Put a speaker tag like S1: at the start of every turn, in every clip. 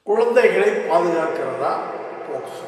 S1: குழந்தைகளை பாதுகாக்கிறதா போக்சோ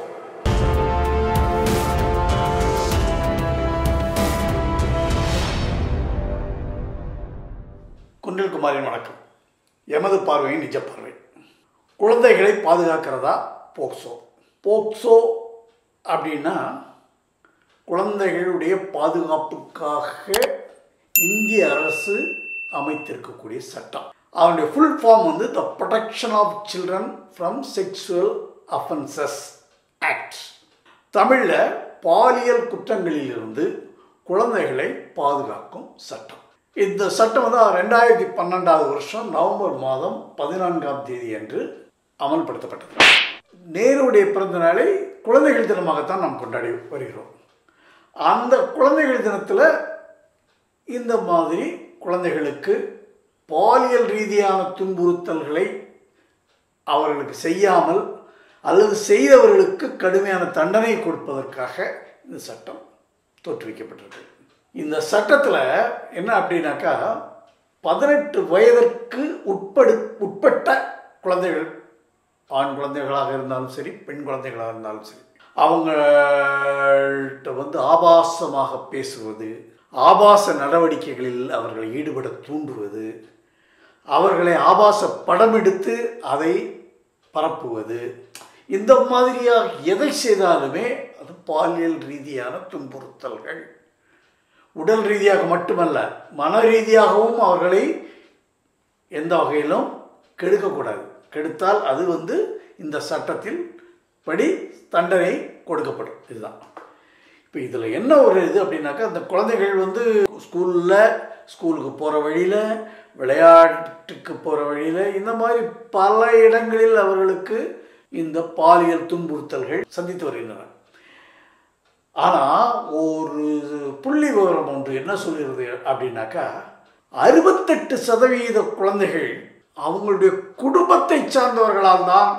S1: குண்டில்குமாரின் வணக்கம் எமது பார்வையின் நிஜ பார்வை குழந்தைகளை பாதுகாக்கிறதா போக்சோ போக்சோ அப்படின்னா குழந்தைகளுடைய பாதுகாப்புக்காக இந்திய அரசு அமைத்திருக்கக்கூடிய சட்டம் அதனுடைய ஃபுல் ஃபார்ம் வந்து the protection of children from sexual offences act தமிழில் பாலியல் குற்றங்களிலிருந்து குழந்தைகளை பாதுகாக்கும் சட்டம் இந்த சட்டம் வந்து ரெண்டாயிரத்தி பன்னெண்டாவது வருஷம் நவம்பர் மாதம் பதினான்காம் தேதி அன்று அமல்படுத்தப்பட்டது நேருடைய பிறந்த நாளை குழந்தைகள் தினமாகத்தான் நாம் கொண்டாடி வருகிறோம் அந்த குழந்தைகள் தினத்தில் இந்த மாதிரி குழந்தைகளுக்கு பாலியல் ரீதியான துன்புறுத்தல்களை அவர்களுக்கு செய்யாமல் அல்லது செய்தவர்களுக்கு கடுமையான தண்டனை கொடுப்பதற்காக இந்த சட்டம் தோற்றுவிக்கப்பட்டிருக்கு இந்த சட்டத்தில் என்ன அப்படின்னாக்கா பதினெட்டு வயதிற்கு உட்படு உட்பட்ட குழந்தைகள் ஆண் குழந்தைகளாக இருந்தாலும் சரி பெண் குழந்தைகளாக இருந்தாலும் சரி அவங்கள்ட்ட வந்து ஆபாசமாக பேசுவது ஆபாச நடவடிக்கைகளில் அவர்களை ஈடுபட தூண்டுவது அவர்களை ஆபாச படம் எடுத்து அதை பரப்புவது இந்த மாதிரியாக எதை செய்தாலுமே அது பாலியல் ரீதியான துன்புறுத்தல்கள் உடல் ரீதியாக மட்டுமல்ல மன ரீதியாகவும் அவர்களை எந்த வகையிலும் கெடுக்கக்கூடாது கெடுத்தால் அது வந்து இந்த சட்டத்தில் படி தண்டனை கொடுக்கப்படும் இதுதான் இப்போ இதில் என்ன ஒரு இது அப்படின்னாக்கா அந்த குழந்தைகள் வந்து ஸ்கூலில் ஸ்கூலுக்கு போகிற வழியில் விளையாட்டுக்கு போகிற வழியில் இந்த மாதிரி பல இடங்களில் அவர்களுக்கு இந்த பாலியல் துன்புறுத்தல்கள் சந்தித்து வருகின்றன ஆனால் ஒரு புள்ளி விவரம் ஒன்று என்ன சொல்கிறது அப்படின்னாக்கா அறுபத்தெட்டு சதவீத குழந்தைகள் அவங்களுடைய குடும்பத்தை சார்ந்தவர்களால் தான்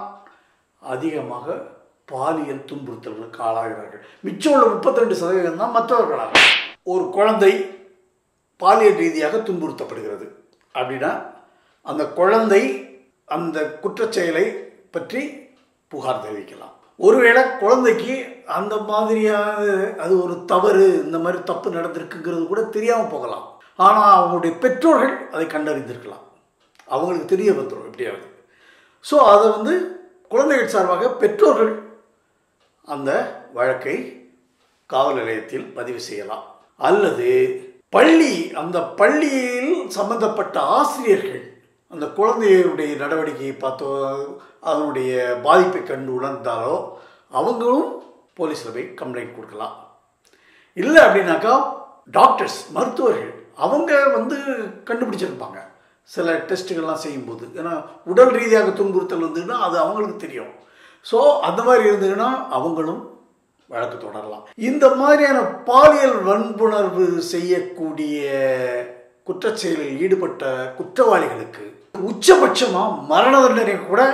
S1: அதிகமாக பாலியல் துன்புறுத்தல்களுக்கு ஆளாகிறார்கள் மிச்சம் உள்ள முப்பத்தி ரெண்டு சதவீதம் தான் மற்றவர்களாக ஒரு குழந்தை பாலியல் ரீதியாக துன்புறுத்தப்படுகிறது அப்படின்னா அந்த குழந்தை அந்த குற்றச்செயலை பற்றி புகார் தெரிவிக்கலாம் ஒருவேளை குழந்தைக்கு அந்த மாதிரியான அது ஒரு தவறு இந்த மாதிரி தப்பு நடந்திருக்குங்கிறது கூட தெரியாமல் போகலாம் ஆனால் அவங்களுடைய பெற்றோர்கள் அதை கண்டறிந்திருக்கலாம் அவங்களுக்கு தெரிய வந்துடும் எப்படியாவது ஸோ அதை வந்து குழந்தைகள் சார்பாக பெற்றோர்கள் அந்த வழக்கை காவல் நிலையத்தில் பதிவு செய்யலாம் அல்லது பள்ளி அந்த பள்ளியில் சம்பந்தப்பட்ட ஆசிரியர்கள் அந்த குழந்தையுடைய நடவடிக்கையை பார்த்தோ அதனுடைய பாதிப்பை கண்டு உணர்ந்தாலோ அவங்களும் போலீஸில் போய் கம்ப்ளைண்ட் கொடுக்கலாம் இல்லை அப்படின்னாக்கா டாக்டர்ஸ் மருத்துவர்கள் அவங்க வந்து கண்டுபிடிச்சிருப்பாங்க சில டெஸ்ட்டுகள்லாம் செய்யும்போது ஏன்னா உடல் ரீதியாக துன்புறுத்தல் இருந்ததுன்னா அது அவங்களுக்கு தெரியும் ஸோ அந்த மாதிரி இருந்ததுன்னா அவங்களும் வழக்கு தொடரலாம் இந்த மாதிரியான பாலியல் வன்புணர்வு செய்யக்கூடிய குற்றச்செயலில் ஈடுபட்ட குற்றவாளிகளுக்கு உச்சபட்சமாக மரண தண்டனை கூட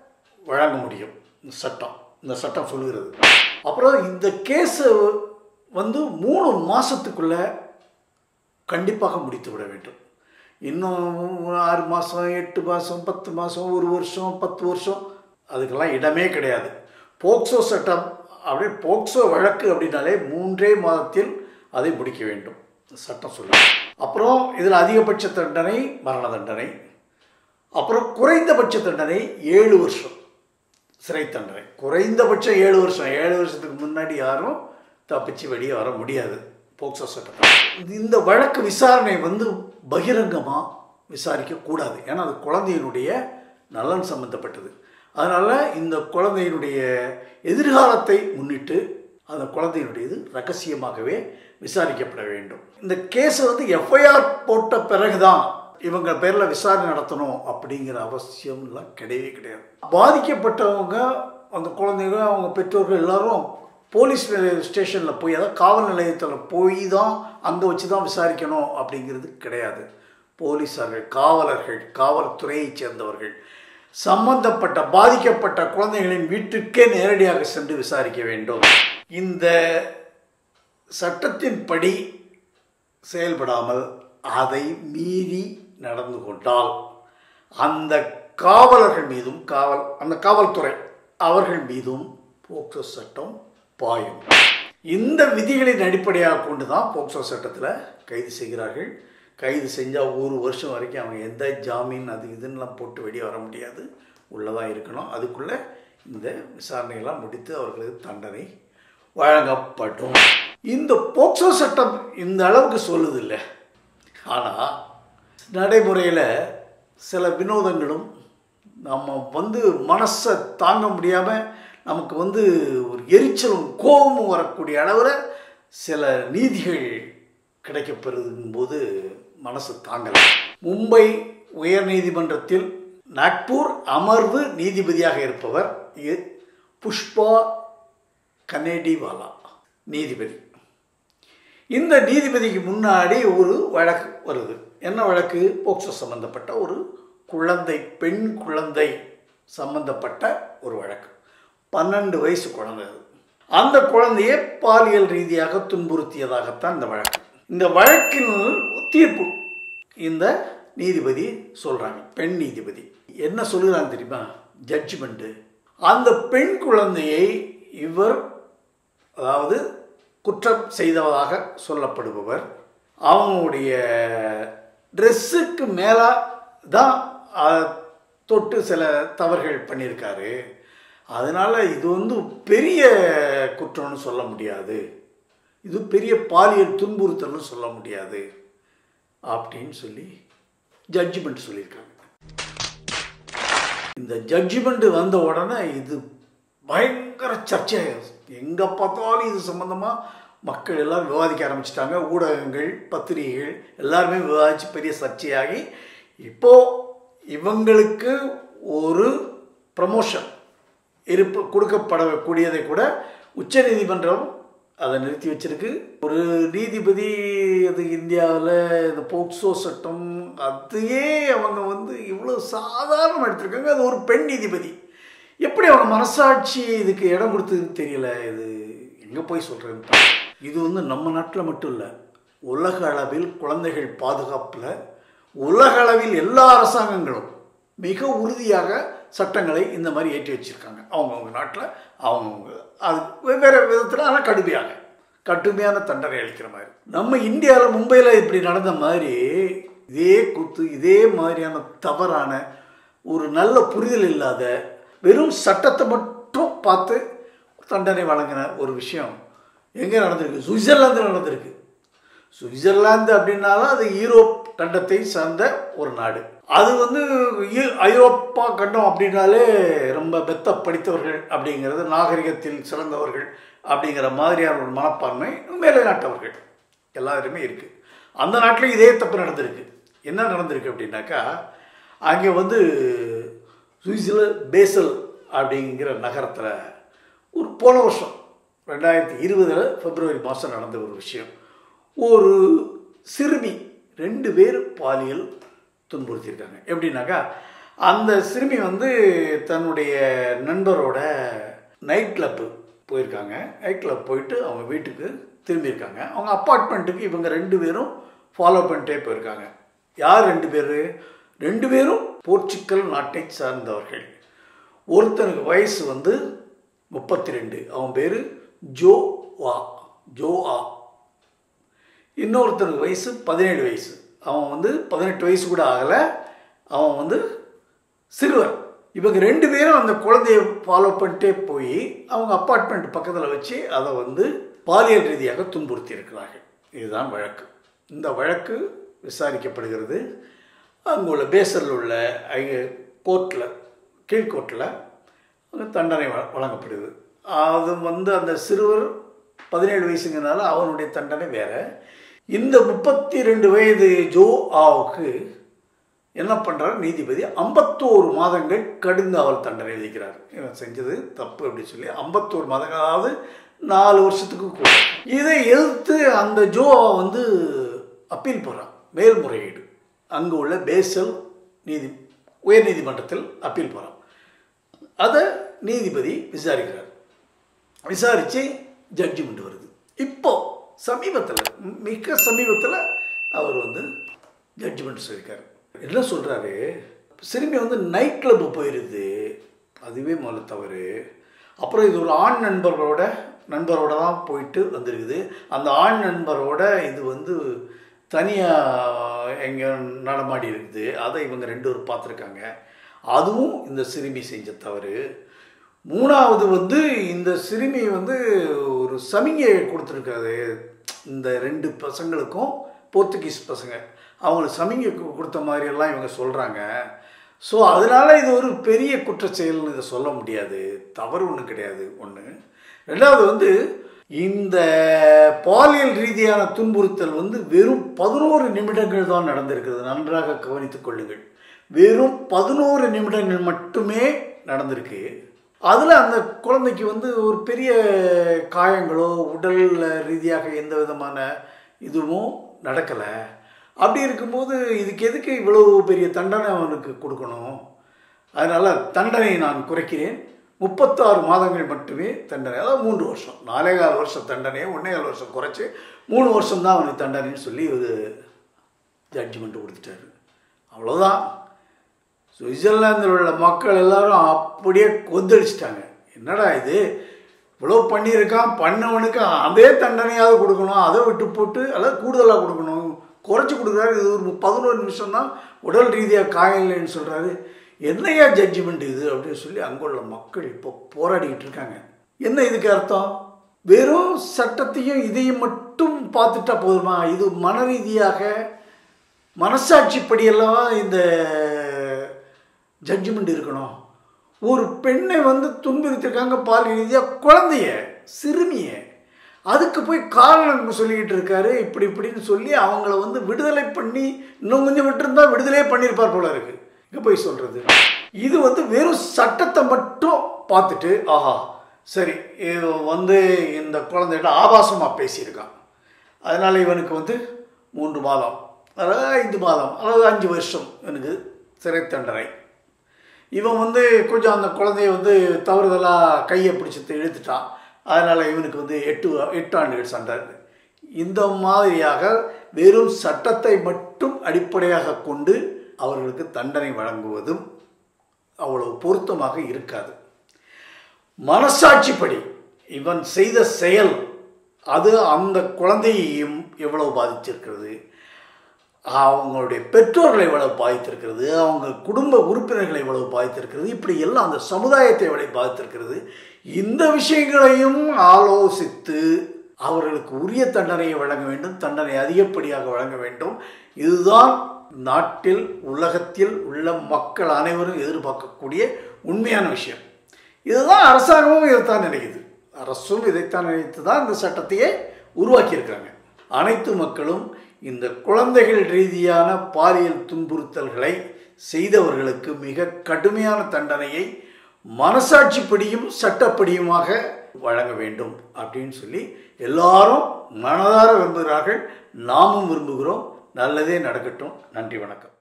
S1: வழங்க முடியும் இந்த சட்டம் இந்த சட்டம் சொல்கிறது அப்புறம் இந்த கேஸை வந்து மூணு மாதத்துக்குள்ளே கண்டிப்பாக முடித்து விட வேண்டும் இன்னும் ஆறு மாதம் எட்டு மாதம் பத்து மாதம் ஒரு வருஷம் பத்து வருஷம் அதுக்கெல்லாம் இடமே கிடையாது போக்சோ சட்டம் அப்படியே போக்சோ வழக்கு அப்படின்னாலே மூன்றே மாதத்தில் அதை முடிக்க வேண்டும் சட்டம் சொல்லு அப்புறம் இதில் அதிகபட்ச தண்டனை மரண தண்டனை அப்புறம் குறைந்தபட்ச தண்டனை ஏழு வருஷம் சிறை தண்டனை குறைந்தபட்சம் ஏழு வருஷம் ஏழு வருஷத்துக்கு முன்னாடி யாரும் தப்பிச்சு வெளியே வர முடியாது போக்சோ சட்டம் இந்த வழக்கு விசாரணை வந்து பகிரங்கமாக விசாரிக்கக்கூடாது ஏன்னா அது குழந்தையினுடைய நலன் சம்மந்தப்பட்டது அதனால் இந்த குழந்தையினுடைய எதிர்காலத்தை முன்னிட்டு அந்த குழந்தையினுடையது ரகசியமாகவே விசாரிக்கப்பட வேண்டும் இந்த கேஸை வந்து எஃப்ஐஆர் போட்ட பிறகுதான் இவங்க பேரில் விசாரணை நடத்தணும் அப்படிங்கிற அவசியம்லாம் கிடையவே கிடையாது பாதிக்கப்பட்டவங்க அந்த குழந்தைங்க அவங்க பெற்றோர்கள் எல்லாரும் போலீஸ் ஸ்டேஷனில் போய் அதாவது காவல் நிலையத்தில் போய் தான் அங்கே வச்சு தான் விசாரிக்கணும் அப்படிங்கிறது கிடையாது போலீஸார்கள் காவலர்கள் காவல்துறையைச் சேர்ந்தவர்கள் சம்பந்தப்பட்ட பாதிக்கப்பட்ட குழந்தைகளின் வீட்டுக்கே நேரடியாக சென்று விசாரிக்க வேண்டும் இந்த சட்டத்தின்படி செயல்படாமல் அதை மீறி நடந்து கொண்டால் அந்த காவலர்கள் மீதும் காவல் அந்த காவல்துறை அவர்கள் மீதும் போக்சோ சட்டம் பாயும் இந்த விதிகளின் அடிப்படையாக கொண்டு தான் போக்சோ சட்டத்தில் கைது செய்கிறார்கள் கைது செஞ்சால் ஒரு வருஷம் வரைக்கும் அவங்க எந்த ஜாமீன் அது இதுன்னெலாம் போட்டு வெளியே வர முடியாது உள்ளதாக இருக்கணும் அதுக்குள்ளே இந்த விசாரணையெல்லாம் முடித்து அவர்களுக்கு தண்டனை வழங்கப்படும் இந்த போக்சோ சட்டம் இந்த அளவுக்கு சொல்லுது இல்லை ஆனால் நடைமுறையில் சில வினோதங்களும் நம்ம வந்து மனசை தாங்க முடியாமல் நமக்கு வந்து ஒரு எரிச்சலும் கோபமும் வரக்கூடிய அளவில் சில நீதிகள் கிடைக்கப்பெறுதும் போது மனசு தாங்கலை மும்பை உயர் நீதிமன்றத்தில் நாக்பூர் அமர்வு நீதிபதியாக இருப்பவர் இ- புஷ்பா கனேடிவாலா நீதிபதி இந்த நீதிபதிக்கு முன்னாடி ஒரு வழக்கு வருது என்ன வழக்கு போக்சோ சம்பந்தப்பட்ட ஒரு குழந்தை பெண் குழந்தை சம்பந்தப்பட்ட ஒரு வழக்கு பன்னெண்டு வயசு குழந்தை அது அந்த குழந்தையை பாலியல் ரீதியாக துன்புறுத்தியதாகத்தான் இந்த வழக்கு இந்த வழக்கின் தீர்ப்பு இந்த நீதிபதி சொல்றாங்க பெண் நீதிபதி என்ன சொல்லுறாங்க தெரியுமா ஜட்ஜ்மெண்ட்டு அந்த பெண் குழந்தையை இவர் அதாவது குற்றம் செய்ததாக சொல்லப்படுபவர் அவங்களுடைய ட்ரெஸ்ஸுக்கு மேலே தான் அஹ், தொட்டு சில தவறுகள் பண்ணியிருக்காரு அதனால் இது வந்து பெரிய குற்றம்னு சொல்ல முடியாது இது பெரிய பாலியல் துன்புறுத்தல்னு சொல்ல முடியாது அப்படின்னு சொல்லி ஜட்ஜ்மெண்ட் சொல்லியிருக்காங்க இந்த ஜட்ஜ்மெண்ட் வந்த உடனே இது பயங்கர சர்ச்சையாகும் எங்கே பார்த்தாலும் இது சம்மந்தமாக மக்கள் எல்லாம் விவாதிக்க ஆரம்பிச்சிட்டாங்க ஊடகங்கள் பத்திரிகைகள் எல்லாருமே விவாதித்து பெரிய சர்ச்சையாகி இப்போ இவங்களுக்கு ஒரு ப்ரமோஷன் இருப்பு கொடுக்கப்படக்கூடியதை கூட உச்சநீதிமன்றம் அதை நிறுத்தி வச்சிருக்கு ஒரு நீதிபதி அது இந்தியாவில் இந்த போக்சோ சட்டம் அதையே அவங்க வந்து இவ்வளோ சாதாரணமாக எடுத்திருக்காங்க அது ஒரு பெண் நீதிபதி எப்படி அவங்க மனசாட்சி இதுக்கு இடம் கொடுத்ததுன்னு தெரியல இது எங்கே போய் சொல்கிறது இது வந்து நம்ம நாட்டில் மட்டும் இல்லை உலக அளவில் குழந்தைகள் பாதுகாப்பில் உலக அளவில் எல்லா அரசாங்கங்களும் மிக உறுதியாக சட்டங்களை இந்த மாதிரி ஏற்றி வச்சிருக்காங்க அவங்கவுங்க நாட்டில் அவங்கவுங்க அது வெவ்வேறு விதத்தில் ஆனால் கடுமையாக கடுமையான தண்டனை அளிக்கிற மாதிரி நம்ம இந்தியாவில் மும்பையில் இப்படி நடந்த மாதிரி இதே கூத்து இதே மாதிரியான தவறான ஒரு நல்ல புரிதல் இல்லாத வெறும் சட்டத்தை மட்டும் பார்த்து தண்டனை வழங்கின ஒரு விஷயம் எங்கே நடந்திருக்கு சுவிட்சர்லாந்தில் நடந்திருக்கு சுவிட்சர்லாந்து அப்படின்னாலும் அது யூரோப் கண்டத்தை சார்ந்த ஒரு நாடு அது வந்து ஈ- ஐரோப்பா கண்டம் அப்படின்னாலே ரொம்ப பெத்த படித்தவர்கள் அப்படிங்கிறது நாகரிகத்தில் சிறந்தவர்கள் அப்படிங்கிற மாதிரியான ஒரு மனப்பான்மை மேலே நாட்டவர்கள் எல்லாருமே இருக்குது அந்த நாட்டில் இதே தப்பு நடந்திருக்கு என்ன நடந்திருக்கு அப்படின்னாக்கா அங்கே வந்து சுவிட்சர்லாந்து பேசல் அப்படிங்கிற நகரத்தில் ஒரு போன வருஷம் ரெண்டாயிரத்தி இருபதில் பிப்ரவரி மாதம் நடந்த ஒரு விஷயம் ஒரு சிறுமி ரெண்டு பேர் பாலியல் துன்புறுத்தியிருக்காங்க எப்படின்னாக்கா அந்த சிறுமி வந்து தன்னுடைய நண்பரோட நைட் கிளப்பு போயிருக்காங்க நைட் கிளப் போயிட்டு அவங்க வீட்டுக்கு திரும்பியிருக்காங்க அவங்க அப்பார்ட்மெண்ட்டுக்கு இவங்க ரெண்டு பேரும் ஃபாலோ பண்ணிட்டே போயிருக்காங்க யார் ரெண்டு பேர் ரெண்டு பேரும் போர்ச்சுக்கல் நாட்டை சார்ந்தவர்கள் ஒருத்தனுக்கு வயசு வந்து முப்பத்தி ரெண்டு அவன் பேர் ஜோ வா ஜோ ஆ இன்னொருத்தனுக்கு வயசு பதினேழு வயசு அவன் வந்து பதினெட்டு வயசு கூட ஆகலை அவன் வந்து சிறுவர் இவங்க ரெண்டு பேரும் அந்த குழந்தைய ஃபாலோ பண்ணிட்டே போய் அவங்க அப்பார்ட்மெண்ட் பக்கத்தில் வச்சு அதை வந்து பாலியல் ரீதியாக துன்புறுத்தி இருக்கிறார்கள் இதுதான் வழக்கு இந்த வழக்கு விசாரிக்கப்படுகிறது அங்குள்ள பேசரில் உள்ள அங்கே கோர்ட்டில் கீழ்கோர்ட்டில் அங்கே தண்டனை வழ- வழங்கப்படுது அது வந்து அந்த சிறுவர் பதினேழு வயசுங்கிறனால அவனுடைய தண்டனை வேற இந்த முப்பத்தி ரெண்டு வயது ஜோ ஆவுக்கு என்ன பண்ணுறாரு நீதிபதி ஐம்பத்தோரு மாதங்கள் கடுங்காவல் தண்டனை விதிக்கிறார் இவன் செஞ்சது தப்பு அப்படின்னு சொல்லி ஐம்பத்தோரு மாதங்கள் அதாவது நாலு வருஷத்துக்கு கூட இதை எதிர்த்து அந்த ஜோ வந்து அப்பீல் போகிறான் மேல்முறையீடு அங்கே உள்ள பேசல் நீதி உயர் நீதிமன்றத்தில் அப்பீல் போகிறான் அதை நீதிபதி விசாரிக்கிறார் விசாரித்து ஜட்ஜ்மெண்ட் வருது இப்போ சமீபத்தில் மிக சமீபத்தில் அவர் வந்து ஜட்ஜ்மெண்ட் சொல்லியிருக்காரு என்ன சொல்கிறாரு சிறுமி வந்து நைட் கிளப்பு போயிடுது அதுவே முதல்ல தவறு அப்புறம் இது ஒரு ஆண் நண்பர்களோட நண்பரோட தான் போயிட்டு வந்திருக்குது அந்த ஆண் நண்பரோட இது வந்து தனியாக எங்கே நடமாடி இருக்குது அதை இவங்க ரெண்டு பேரும் பார்த்துருக்காங்க அதுவும் இந்த சிறுமி செஞ்ச தவறு மூணாவது வந்து இந்த சிறுமி வந்து ஒரு சமிங்கை கொடுத்துருக்காது இந்த ரெண்டு பசங்களுக்கும் போர்த்துகீஸ் பசங்க அவங்களுக்கு சமிங்கை கு- கொடுத்த மாதிரியெல்லாம் இவங்க சொல்கிறாங்க ஸோ அதனால் இது ஒரு பெரிய குற்றச்செயல்னு இதை சொல்ல முடியாது தவறு ஒன்றும் கிடையாது ஒன்று ரெண்டாவது வந்து இந்த பாலியல் ரீதியான துன்புறுத்தல் வந்து வெறும் பதினோரு நிமிடங்கள் தான் நடந்திருக்கிறது நன்றாக கவனித்துக் கொள்ளுங்கள் வெறும் பதினோரு நிமிடங்கள் மட்டுமே நடந்திருக்கு அதில் அந்த குழந்தைக்கு வந்து ஒரு பெரிய காயங்களோ உடல் ரீதியாக எந்த விதமான இதுவும் நடக்கலை அப்படி இருக்கும்போது இதுக்கு எதுக்கு இவ்வளவு பெரிய தண்டனை அவனுக்கு கொடுக்கணும் அதனால் தண்டனையை நான் குறைக்கிறேன் முப்பத்தாறு மாதங்கள் மட்டுமே தண்டனை அதாவது மூன்று வருஷம் நாலே கால் வருஷம் தண்டனையை ஒன்றே கால் வருஷம் குறைச்சி மூணு வருஷம் தான் அவனுக்கு தண்டனைன்னு சொல்லி ஒரு ஜட்ஜ்மெண்ட் கொடுத்துட்டாரு அவ்வளோதான் சுவிட்சர்லாந்தில் உள்ள மக்கள் எல்லாரும் அப்படியே கொந்தளிச்சிட்டாங்க என்னடா இது இவ்வளோ பண்ணியிருக்கான் பண்ணவனுக்கு அதே தண்டனையாவது கொடுக்கணும் அதை விட்டு போட்டு அல்லது கூடுதலாக கொடுக்கணும் குறைச்சி கொடுக்குறாரு இது ஒரு பதினோரு நிமிஷம் தான் உடல் ரீதியாக காயம் இல்லைன்னு சொல்கிறாரு என்னையா ஜட்ஜ்மெண்ட் இது அப்படின்னு சொல்லி அங்குள்ள மக்கள் இப்போ போராடிக்கிட்டு இருக்காங்க என்ன இதுக்கு அர்த்தம் வெறும் சட்டத்தையும் இதையும் மட்டும் பார்த்துட்டா போதுமா இது மன ரீதியாக மனசாட்சிப்படியல்லவா இந்த ஜட்ஜ்மெண்ட் இருக்கணும் ஒரு பெண்ணை வந்து துன்புறுத்திருக்காங்க பால் ரீதியாக குழந்தைய சிறுமிய அதுக்கு போய் காரணம் சொல்லிக்கிட்டு இருக்காரு இப்படி இப்படின்னு சொல்லி அவங்கள வந்து விடுதலை பண்ணி இன்னும் கொஞ்சம் விட்டுருந்தா விடுதலையே பண்ணியிருப்பார் போல இருக்கு இங்கே போய் சொல்கிறது இது வந்து வெறும் சட்டத்தை மட்டும் பார்த்துட்டு ஆஹா சரி இது வந்து இந்த குழந்தைகிட்ட ஆபாசமாக பேசியிருக்கான் அதனால் இவனுக்கு வந்து மூன்று மாதம் அதாவது ஐந்து மாதம் அதாவது அஞ்சு வருஷம் இவனுக்கு சிறை தண்டனை இவன் வந்து கொஞ்சம் அந்த குழந்தைய வந்து தவறுதலாக கையை பிடிச்சி இழுத்துட்டான் அதனால் இவனுக்கு வந்து எட்டு எட்டு ஆண்டுகள் சண்டை இந்த மாதிரியாக வெறும் சட்டத்தை மட்டும் அடிப்படையாக கொண்டு அவர்களுக்கு தண்டனை வழங்குவதும் அவ்வளவு பொருத்தமாக இருக்காது மனசாட்சிப்படி இவன் செய்த செயல் அது அந்த குழந்தையையும் எவ்வளவு பாதிச்சிருக்கிறது அவங்களுடைய பெற்றோர்களை எவ்வளவு பாதித்திருக்கிறது அவங்க குடும்ப உறுப்பினர்களை எவ்வளவு பாதித்திருக்கிறது இப்படி எல்லாம் அந்த சமுதாயத்தை எவ்வளவு பாதித்திருக்கிறது இந்த விஷயங்களையும் ஆலோசித்து அவர்களுக்கு உரிய தண்டனையை வழங்க வேண்டும் தண்டனை அதிகப்படியாக வழங்க வேண்டும் இதுதான் நாட்டில் உலகத்தில் உள்ள மக்கள் அனைவரும் எதிர்பார்க்கக்கூடிய உண்மையான விஷயம் இதுதான் அரசாங்கமும் இதைத்தான் நினைக்குது அரசும் இதைத்தான் நினைத்து தான் இந்த சட்டத்தையே உருவாக்கியிருக்காங்க அனைத்து மக்களும் இந்த குழந்தைகள் ரீதியான பாலியல் துன்புறுத்தல்களை செய்தவர்களுக்கு மிக கடுமையான தண்டனையை மனசாட்சிப்படியும் சட்டப்படியுமாக வழங்க வேண்டும் அப்படின்னு சொல்லி எல்லாரும் மனதார விரும்புகிறார்கள் நாமும் விரும்புகிறோம் நல்லதே நடக்கட்டும் நன்றி வணக்கம்